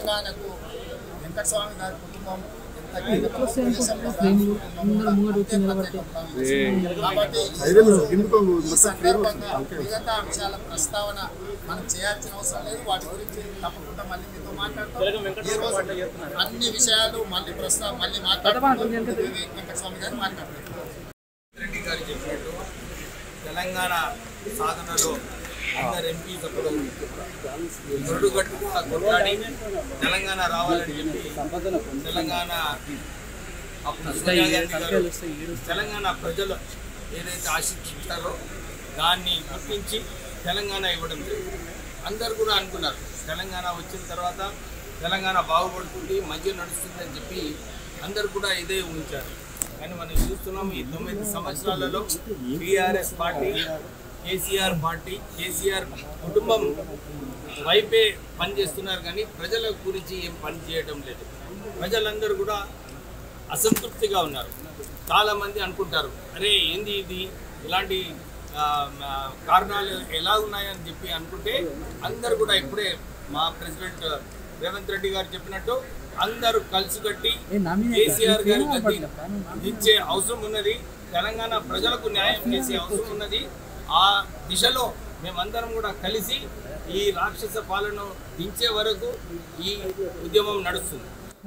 తెలంగాణకు వెంకటస్వామి గారి కుటుంబం ఎంత కీలకమో దేశంలో గాంధీ కుటుంబం కూడా అంతే ప్రత్యేకం. కాబట్టి ఈ సందర్భంగా మిగతా అంశాల ప్రస్తావన మనం చేయాల్సిన అవసరం లేదు వాటి గురించి తప్పకుండా మళ్ళీ మీతో మాట్లాడతాం ఈ రోజు అన్ని విషయాలు మళ్ళీ ప్రస్తావన మళ్ళీ మాట్లాడుకుంటాం వెంకటస్వామి గారు మాట్లాడతారు రెడ్డి గారు చెప్పినట్టు తెలంగాణ సాధనలో అందరు ఎంపీ సభ్యులు దొడ్డుగట్టుగా కొట్లాడి తెలంగాణ రావాలని చెప్పి తెలంగాణ అప్పుడు సోనియా గాంధీ గారు తెలంగాణ ప్రజలు ఏదైతే ఆశించారో దాన్ని గుర్తించి తెలంగాణ ఇవ్వడం జరిగింది అందరు కూడా అనుకున్నారు తెలంగాణ వచ్చిన తర్వాత తెలంగాణ బాగుపడుతుంది మంచిగా నడుస్తుందని చెప్పి అందరు కూడా ఇదే ఉంచారు కానీ మనం చూస్తున్నాం ఈ తొమ్మిది సంవత్సరాలలో TRS party KCR party KCR కుటుంబం వైపే పనిచేస్తున్నారు కానీ ప్రజల గురించి ఏం పని చేయడం లేదు ప్రజలందరూ కూడా అసంతృప్తిగా ఉన్నారు చాలామంది అనుకుంటారు అరే ఏంది ఇది ఇలాంటి ఆ, ఆ, కారణాలు ఎలా ఉన్నాయని చెప్పి అనుకుంటే అందరు కూడా ఇప్పుడే మా ప్రెసిడెంట్ రేవంత్ రెడ్డి గారు చెప్పినట్టు అందరూ కలిసికట్టి కేసీఆర్ గారి గతి దించే అవసరం ఉన్నది తెలంగాణ ప్రజలకు న్యాయం చేసే అవసరం ఉన్నది ఆ దిశలో మేమందరం కూడా కలిసి ఈ రాక్షస పాలన దించే వరకు ఈ ఉద్యమం నడుస్తుంది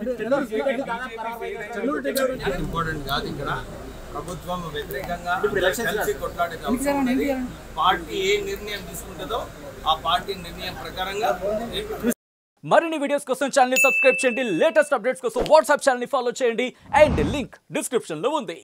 ఇంపార్టెంట్ కాదు ఇక్కడ ప్రభుత్వం వ్యతిరేకంగా కలిసి కొట్లాడేది అవసరం ఉన్నది పార్టీ ఏ నిర్ణయం తీసుకుంటుందో ఆ పార్టీ నిర్ణయం ప్రకారంగా మరిన్ని వీడియోస్ కోసం ఛానల్ సబ్స్క్రైబ్ చేయండి లేటెస్ట్ అప్డేట్స్ కోసం వాట్సాప్ ఛానల్ ఫాలో చేయండి అండ్ లింక్ డిస్క్రిప్షన్ లో ఉంది